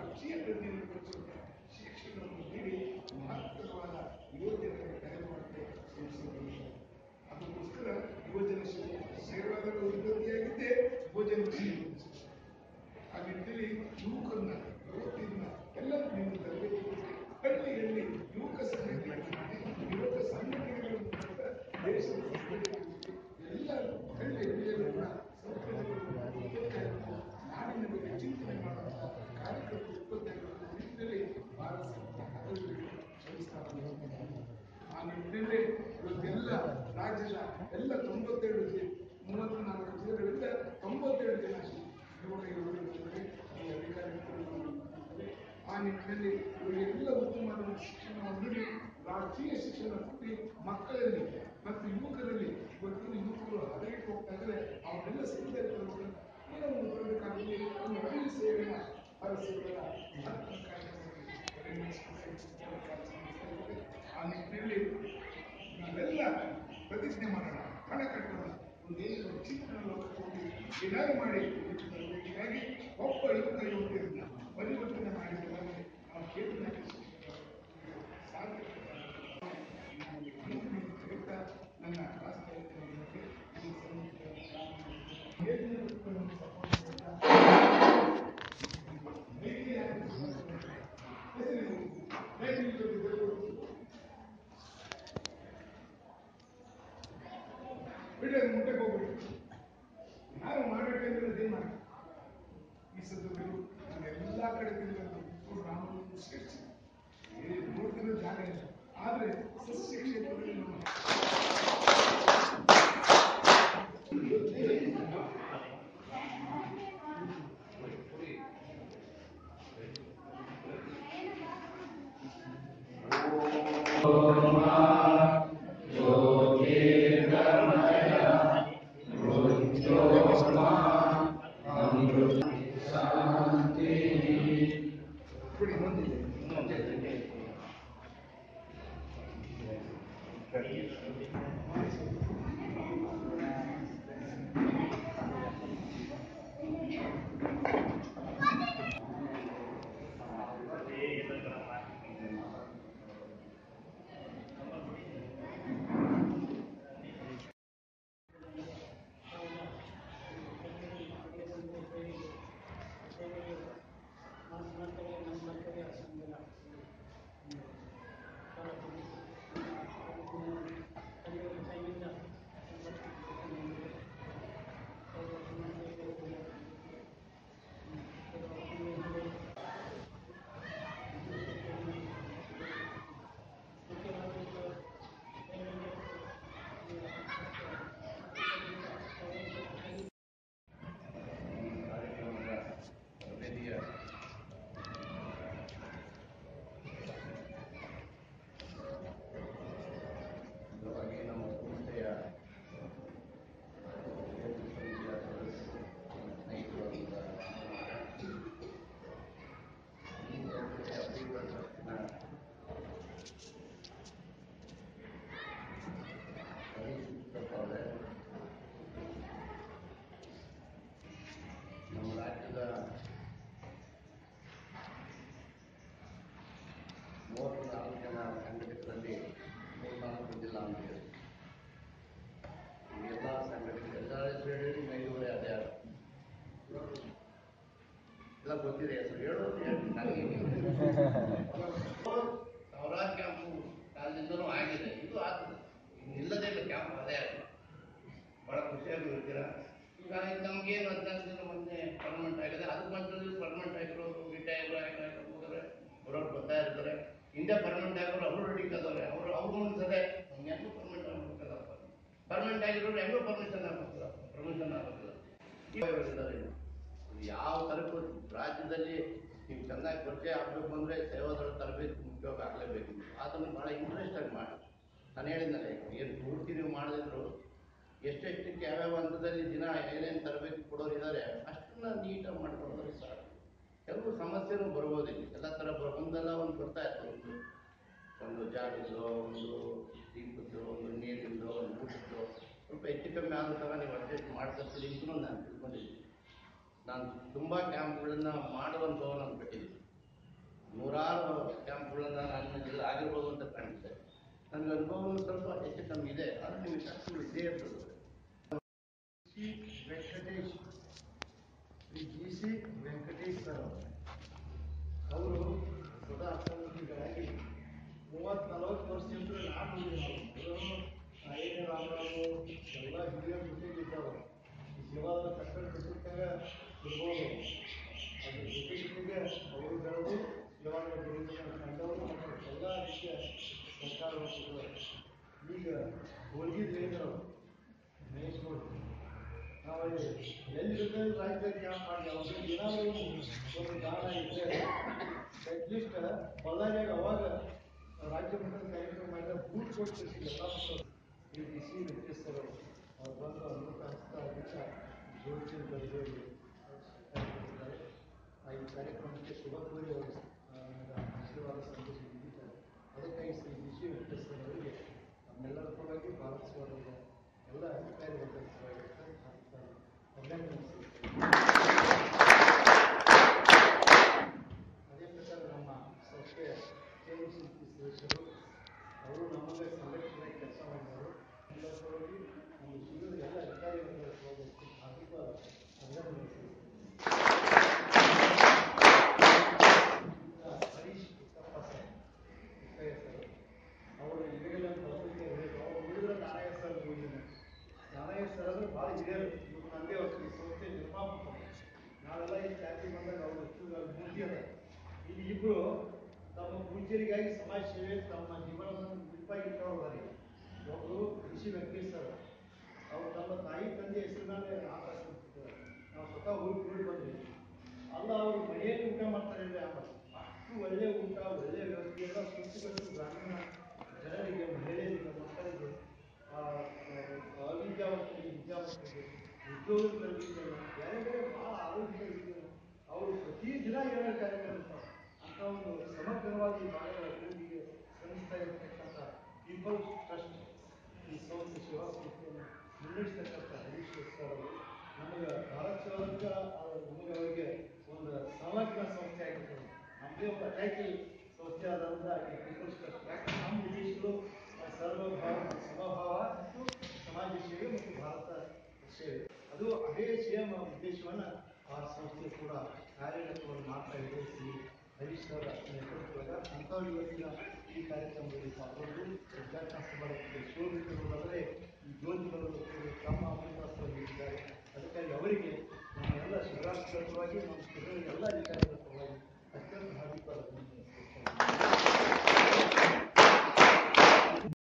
ಕ್ಷೇತ್ರದಲ್ಲಿ ಕೊಡಿಸುವಂತ ಶಿಕ್ಷಣವನ್ನು ನೀಡಿ ಮಹತ್ತರವಾದ ಯೋಜನೆಗಳ ಕಾರ್ಯಕ್ರಮಕ್ಕೆ ಸೇರಿಸಿಕೊಳ್ಳುತ್ತಾರೆ ಅದಕ್ಕೋಸ್ಕರ ಯುವಜನ ಸೇವಾದಳ ಉದ್ಯೋಗಿಯಾಗಿದ್ದೇ ಯುವಜನ ಸೇವೆ ಆ ನಿಟ್ಟಿನಲ್ಲಿ ಯುವಕರನ್ನ ಯುವತಿಯನ್ನ ಎಲ್ಲ ನೀವು ತರಬೇತಿ ಕೊಡಿ ಹಳ್ಳಿಯಲ್ಲಿ ಯುವಕ ಸಂಘಟನೆ ಮಾಡಿ ಯುವಕ ಸಂಘಟನೆಗಳ ಮೂಲಕ ದೇಶದ ಸಂಘಟನೆ ಎಲ್ಲ ಹಳ್ಳಿ ಹಳ್ಳಿಯಲ್ಲೂ ಕೂಡ ಸಂಘಟನೆಗಳು ನಾಡಿನ ಬಗ್ಗೆ ಚಿಂತನೆ ಮಾಡುವಂತಹ ಕಾರ್ಯಕ್ರಮ ಉತ್ಪತ್ತಿಗಳ ನಿಟ್ಟಿನಲ್ಲಿ ಭಾರತ ಸರ್ಕಾರ ಹಗಲು ಶ್ರಮಿಸ್ತಾ ಬಂದಿದೆ. ಆ ನಿಟ್ಟಿನಲ್ಲಿ ಇವತ್ತೆಲ್ಲ ರಾಜ್ಯದ ಎಲ್ಲ ತೊಂಬತ್ತೇಳು ಜಿ ಮೂವತ್ತು ನಾಲ್ಕು ಜಿಲ್ಲೆಗಳಿಂದ ತೊಂಬತ್ತೇಳು ಜನ ಯುವಕ ಯುವಕರಿದ್ದಾರೆ ಈ ಅಧಿಕಾರಿಗಳು ಆ ನಿಟ್ಟಿನಲ್ಲಿ ಇವರಿಗೆಲ್ಲ ಉತ್ತಮವಾದ ಒಂದು ಶಿಕ್ಷಣವನ್ನು ನೀಡಿ ರಾಷ್ಟ್ರೀಯ ಶಿಕ್ಷಣ ಕೊಟ್ಟು ಮಕ್ಕಳಲ್ಲಿ ಮತ್ತು ಯುವಕರಲ್ಲಿ ಇವತ್ತಿನ ಯುವಕರು ಹದಗೆಟ್ಟು ಹೋಗ್ತಾ ಇದ್ದಾರೆ ಅವರೆಲ್ಲ ಸಿಗದೇ ಇರ್ತಾರೆ ಏನೋ ಒಂದು ಬರಬೇಕಾಗಿ ಒಂದು ಹಳ್ಳಿ ಸೇವೆಯ ಸೇವೆಗಳ ಮಹತ್ವದ ಕಾರ್ಯಕ್ರಮದಲ್ಲಿ ಪರಿಗಣಿಸಿಕೊಂಡು ಕಾರ್ಯಕ್ರಮ ಆ ನಿಟ್ಟಿನಲ್ಲಿ ನಾವೆಲ್ಲ ಪ್ರತಿಜ್ಞೆ ಮಾಡೋಣ ಹಣ ಕಟ್ಟೋಣ ಒಂದು ಏನು ಚಿತ್ರ ಲೋಕಕ್ಕೆ ಹೋಗಿ ಏನಾದ್ರು ಮಾಡಿ ಹೀಗಾಗಿ ಒಬ್ಬ ಯುವಕ ಯುವತಿಯರನ್ನ ಪರಿವರ್ತನೆ ಮಾಡಿದ್ದನ್ನು ನಾವು ಕೇಳಿದ ನನ್ನ ರಾಷ್ಟ್ರೀಯ ಬಿಡ್ರಿ ಅದು ಮುಟ್ಟಕ್ಕೆ ಹೋಗ್ಬಿಡಿ ಯಾರು ಮಾಡಬೇಕು ಅಂದ್ರೆ ಅದೇನು ಮಾಡಿ ಈ ಸಂದರ್ಭಗಳು ಎಲ್ಲ ಕಡೆ ತಿರುಗಂತ ರಾಮನನ್ನು ಸೇರಿಸಿ ನೋಡ್ತಿರೋ ಜಾಗ ಇಲ್ಲ ಆದ್ರೆ ಸಸ್ಯ ಕ್ಷೇತ್ರದಲ್ಲಿ ನಮ್ಮ ಬಿಡಿ ಇನ್ನೊಂದಿದೆ ಕಾರ್ಯಕ್ರಮದ ತರಬೇತಿಯ ಅಂಗವಾಗಿ ನಮ್ಮ ಸಂಸ್ಥೆಯ ಸಮಿತಿಯ ಸದಸ್ಯರು, ಸ್ನೇಹಿತರು ಅಂತ ಈ ಸಂಸ್ಥೆಯ ಅಭಿವೃದ್ಧಿ ಟ್ರಸ್ಟಿನ ಅಧಿಕೃತ ಅವರೇ, ನಮ್ಮ ರಾಜ್ಯದ ಮೂವತ್ತು ನಾಲ್ಕು ಜನ ಸಂಘಟಕರಲ್ಲಿ ಮೂರ್ನಾಲ್ಕು ಜಿಲ್ಲಾ ಅಂತ ಹೇಳಿ ಈ ಎಲ್ಲ ಸಂಘಟನೆ ಎಲ್ಲ ಹೇಳಿ ಐದೂವರೆ ಅದೇ ಆಗ. ಎಲ್ಲ ಗೊತ್ತಿದೆ ಹೆಸರು ಹೇಳೋದು ಹೇಳಿ ನನಗೆ ಸಾವಿರಾರು ಕ್ಯಾಂಪು ಕಾಲದಿಂದಲೂ ಆಗಿದೆ ಇದು ಆಗ್ತದೆ ಇನ್ನು ಇಲ್ಲದೇ ಇಲ್ಲ ಕ್ಯಾಂಪ್ ಅದೇ ಆಗಿದೆ ಭಾಳ ಖುಷಿಯಾಗಿ ಇರ್ತೀರ ಈಗ ಇದು ನಮಗೇನು ಹದಿನಾಲ್ಕು ದಿನ ಮೊನ್ನೆ ಪರ್ಮನೆಂಟ್ ಆಗಿದೆ ಅದು ಬಂದಲ್ಲಿ ಪರ್ಮನೆಂಟ್ ಆಗಿರೋರು ರಿಟೈರ್ ಆಗಿರೋರು ಹೋದರೆ ಬರೋರು ಬರ್ತಾ ಇರ್ತಾರೆ ಹಿಂದೆ ಪರ್ಮನೆಂಟ್ ಆಗಿರೋರು ಅವರು ರೆಡಿ ಕದವ್ರೆ ಅವರು ಅವ್ರು ಮುಂದೆ ನಮ್ಗೆ ಹೆಂಗೂ ಪರ್ಮನೆಂಟ್ ಆಗ್ಬೇಕಲ್ಲಪ್ಪ ಪರ್ಮನೆಂಟ್ ಆಗಿರೋರು ಹೆಂಗೂ ಪರ್ಮಿಷನ್ ಆಗ್ಬೇಕಲ್ಲ ಪರ್ಮಿಷನ್ ಆಗಬೇಕಲ್ಲ ಇದ್ದಾರೆ ಇನ್ನು. ಯಾವ ತರಕ್ಕೂ ರಾಜ್ಯದಲ್ಲಿ ನೀವು ಚೆನ್ನಾಗಿ ಪರಿಚಯ ಆಗಬೇಕು ಅಂದರೆ ಸೇವಾದಳ ತರಬೇತಿ ಮುಖ್ಯವಾಗಿ ಆಗಲೇಬೇಕು ಅದನ್ನು ಭಾಳ ಇಂಟ್ರೆಸ್ಟ್ ಆಗಿ ಮಾಡಿ ನಾನು ಹೇಳಿದ್ನಲ್ಲ ಏನು ಪೂರ್ತಿ ನೀವು ಮಾಡದಿದ್ರು ಎಷ್ಟೆಷ್ಟಕ್ಕೆ ಯಾವ್ಯಾವ ಹಂತದಲ್ಲಿ ದಿನ ಏನೇನು ತರಬೇತಿ ಕೊಡೋರು ಇದ್ದಾರೆ ಅಷ್ಟನ್ನ ನೀಟಾಗಿ ಮಾಡ್ಕೊಂಡ್ರೆ ಸಾಕು ಕೆಲವು ಸಮಸ್ಯೆನೂ ಬರ್ಬೋದಿಲ್ಲ ಎಲ್ಲ ಥರ ಬ ಒಂದಲ್ಲ ಒಂದು ಬರ್ತಾ ಇತ್ತು ಒಂದು ಒಂದು ಜಾಗದ್ದು ಒಂದು ದೀಪದ್ದು ಒಂದು ನೀರಿಂದು ಒಂದು ಊಟದ್ದು ಸ್ವಲ್ಪ ಹೆಚ್ಚು ಕಮ್ಮಿ ಆದ ಥರ ನೀವು ಅಡ್ಜಸ್ಟ್ ಮಾಡ್ಕೊಳ್ತೀರಿ ಅಂತ ನಾನು ತಿಳ್ಕೊಂಡಿದ್ದೀನಿ ನಾನು ತುಂಬ ಕ್ಯಾಂಪ್ಗಳನ್ನ ಮಾಡುವಂಥವು ನಾನು ಬಿಟ್ಟಿದ್ದೀನಿ ನೂರಾರು ಕ್ಯಾಂಪ್ಗಳನ್ನ ನನ್ನ ಜಿಲ್ಲೆ ಆಗಿರ್ಬೋದು ಅಂತ ಕಾಣುತ್ತೆ ನನಗೆ ಅನುಭವ ಸ್ವಲ್ಪ ಹೆಚ್ಚು ಕಮ್ಮಿ ಇದೆ ಆದರೆ ವಿಚಾರಗಳು ಇದ್ದೇ ಇರ್ತದೆ C Venkatesh Shri G C Venkatesh sir ಅವರು ಸದಾ ಅರ್ಥಮುಖಿಗಳಾಗಿ ಮೂವತ್ತು ನಲವತ್ತು ವರ್ಷದಿಂದ ನಾನು ನೋಡಿದ್ದೀನಿ ಐದನೇ ರಾಮರಾವು ಎಲ್ಲ ಹಿರಿಯರ ಜೊತೆಗಿದ್ದವರು ಈ ಸೇವಾದ ಕಟ್ಟಡ ಕಟ್ಟುತ್ತಾಗ ಇರ್ಬೋದು ಅದ್ರ ಜೊತೆ ಜೊತೆಗೆ ಅವರು ಬೆಳೆದು ಸೇವಾದ ಗುರುಗಳನ್ನು ಕಂಡವರು ಮತ್ತು ಎಲ್ಲ ರೀತಿಯ ಸರ್ಕಾರ ಈಗ ಹೋಗಿದ್ದೇನರು ಮಹೇಶ್ ಗೌಡ್ರು ನಾವು ಎಲ್ಲಿ ಬೇಕಾದ್ರೂ ರಾಜ್ಯದಲ್ಲಿ ಯಾವ ಮಾಡಿ ಅವ್ರಿಗೆ ಏನಾದರೂ ಒಂದು ದಾನ ಇದ್ದರೆ ಅಟ್ಲೀಸ್ಟ್ ಬಳ್ಳಾರಿಯಾಗ ಅವಾಗ ರಾಜ್ಯ ಮಟ್ಟದ ಕಾರ್ಯಕ್ರಮ ಮಾಡಿದ ಬೂಟ್ ಕೊಟ್ಟು ಎಲ್ಲ ಮಕ್ಕಳು ಈ ಡಿ ಸಿ ವೆಂಕಟೇಶ್ವರ ಅವ್ರು ಬಂದು ಅಮೃತ ಹಸ್ತ ಅದಕ್ಕೆ ಜೋಡಿಸಿ ಬರೆದು ಆ ಈ ಕಾರ್ಯಕ್ರಮಕ್ಕೆ ಶುಭ ಕೋರಿ ಅವರು ಆ, ಆಶೀರ್ವಾದ ಸಂದೇಶ ನೀಡಿದ್ದಾರೆ ಅದಕ್ಕಾಗಿ ಶ್ರೀ ಡಿ ಸಿ ವೆಂಕಟೇಶ್ವರ ಅವರಿಗೆ ನಮ್ಮೆಲ್ಲರ ಪರವಾಗಿ ಭಾರತ ಸ್ವರ್ಗದ ಎಲ್ಲ ಅಧಿಕಾರಿಗಳ ಪರವಾಗಿ ಅಭಿನಂದನೆ ಅದೇ ಪ್ರಕಾರ ನಮ್ಮ ಸಂಸ್ಥೆಯ ಕೇಂದ್ರ ಶಿಲ್ಪಿ ಸದಸ್ಯರು ಅವರು ನಮಗೆ ಸಂಘಟನೆ ಕೆಲಸ ಮಾಡಿದರು ಎಲ್ಲ ಸಲುವಾಗಿ ನಮ್ಮ ಜಿಲ್ಲೆಯ ಎಲ್ಲ ಅಧಿಕಾರಿಗಳ ಸಲುವಾಗಿ ಹಾರ್ದಿಕ ಅಭಿನಂದನೆ ಹರೀಶ್ ಉತ್ತಪ್ಪ ಸರ್ ಉತ್ತಯ್ಯ ಸರ್ ಅವರು ಈಗಾಗಲೇ ಪತ್ರಿಕೆ ಹೇಳಿದ್ರು ಅವ್ರು ಹುಡುಗರ ನಾರಾಯಣ ಸರ್ ಹೋಗಿದ್ದೀನಿ ನಾರಾಯಣ ಸರ್ ಅಂದ್ರೆ ಭಾಳ ಹಿರಿಯರು ಇವ್ರು ನಂದೇ ಹೊತ್ತು ಈ ಸಂಸ್ಥೆ ನಿರ್ಮಾಪಕರು ನಾವೆಲ್ಲ ಈ ಜಾತಿ ಬಂದಾಗ ಅವರು ಮೂರ್ತಿ ಅದ ಇಲ್ಲಿ ಇಬ್ರು ತಮ್ಮ ಪೂಜ್ಯರಿಗಾಗಿ ಸಮಾಜ ಸೇವೆ ತಮ್ಮ ಜೀವನವನ್ನು ಮುಡಿಪಾಗಿಟ್ಟವರು ಒಬ್ಬರು ಋಷಿ ವೆಂಕಟೇಶ್ ಸರ್ ಅವರು ತಮ್ಮ ತಾಯಿ ತಂದೆ ಹೆಸರು ಮೇಲೆ ಆಕಾಶ ನಾವು ಸ್ವತಃ ಹೋಗಿ ನೋಡಿ ಬಂದ್ವಿ ಅಲ್ಲ ಅವರು ಮನೆಯಲ್ಲಿ ಊಟ ಮಾಡ್ತಾರೆ ಅಂದ್ರೆ ಆಮೇಲೆ ಅಷ್ಟು ಒಳ್ಳೆ ಊಟ ಒಳ್ಳೆ ವ್ಯವಸ್ಥೆ ಎಲ್ಲ ಸೃಷ್ಟಿಗಳು ಗ್ರಾಮೀಣ ಜನರಿಗೆ ಮಹಿಳೆಯರಿಗೆ ಮಕ್ಕಳಿಗೆ ಆ, ಆ, ಅವಿದ್ಯಾವಂತರಿಗೆ ವಿದ್ಯಾವಂತರಿಗೆ ಉದ್ಯೋಗಗಳಿಗೆ ಬೇರೆ ಬೇರೆ ಭಾಳ ಆರೋಗ್ಯಗಳಿಗೆ ಅವರು ಪ್ರತಿ ದಿನ ಏನಾದ್ರು ಕಾರ್ಯಕ್ರಮ ಇರ್ತಾವೆ ಅಂತ ಒಂದು ಸಮಗ್ರವಾಗಿ ಈ ಭಾಗದ ಅಭಿವೃದ್ಧಿಗೆ ಶ್ರಮಿಸ್ತಾ ಇರತಕ್ಕಂಥ ಪೀಪಲ್ಸ್ ಟ್ರಸ್ಟ್ ಈ ಸಂಸ್ಥೆ ಸೇವಾ ಸಂಸ್ಥೆಯನ್ನು ಮುನ್ನಡೆಸ್ತಕ್ಕಂಥ ಹರೀಶ್ ಸರ್ ಅವರು ನಮಗೆ ಭಾರತ ಸೇವಕ ನಮಗೆ ಅವರಿಗೆ ಒಂದು ಸಮಗ್ರ ಸಂಸ್ಥೆ ಆಗಿರ್ತದೆ ನಮ್ಮದೇ ಒಂದು ಅಟ್ಯಾಚಿ ಸಂಸ್ಥೆ ಆದ್ರಿಂದ ಈ ಪೀಪಲ್ಸ್ ಟ್ರಸ್ಟ್ ಯಾಕಂದ್ರೆ ನಮ್ಮ ಉದ್ದೇಶಗಳು ಸರ್ವಭಾವ ಸಮಭಾವ ಮತ್ತು ಸಮಾಜ ಸೇವೆ ಮತ್ತು ಭಾರತ ಸೇವೆ ಅದು ಅದೇ ಸೇಮ್ ಉದ್ದೇಶವನ್ನು ಆ ಸಂಸ್ಥೆ ಕೂಡ ಕಾರ್ಯರತವನ್ನು ಮಾಡ್ತಾ ಇದೆ ಶ್ರೀ ಹರೀಶ್ ಅವರ ನೇತೃತ್ವದಾಗ ಅಂಥವ್ರು ಇವತ್ತಿನ ಈ ಕಾರ್ಯಕ್ರಮದಲ್ಲಿ ಪಾಲ್ಗೊಂಡು ಉದ್ಘಾಟನಾ ಸಮಾರಂಭಕ್ಕೆ ಶೋಭಿತರಾದರೆ ಈ ಜ್ಯೋತಿಗಳನ್ನು ತಮ್ಮ ಅಮೃತಾಸ್ತ್ರ ನೀಡಿದ್ದಾರೆ ಅದಕ್ಕಾಗಿ ಅವರಿಗೆ ನಮ್ಮ ಎಲ್ಲ ಶಿವರಾಷ್ಟ್ರವಾಗಿ ನಮ್ಮ ಎಲ್ಲ ಅಧಿಕಾರಿ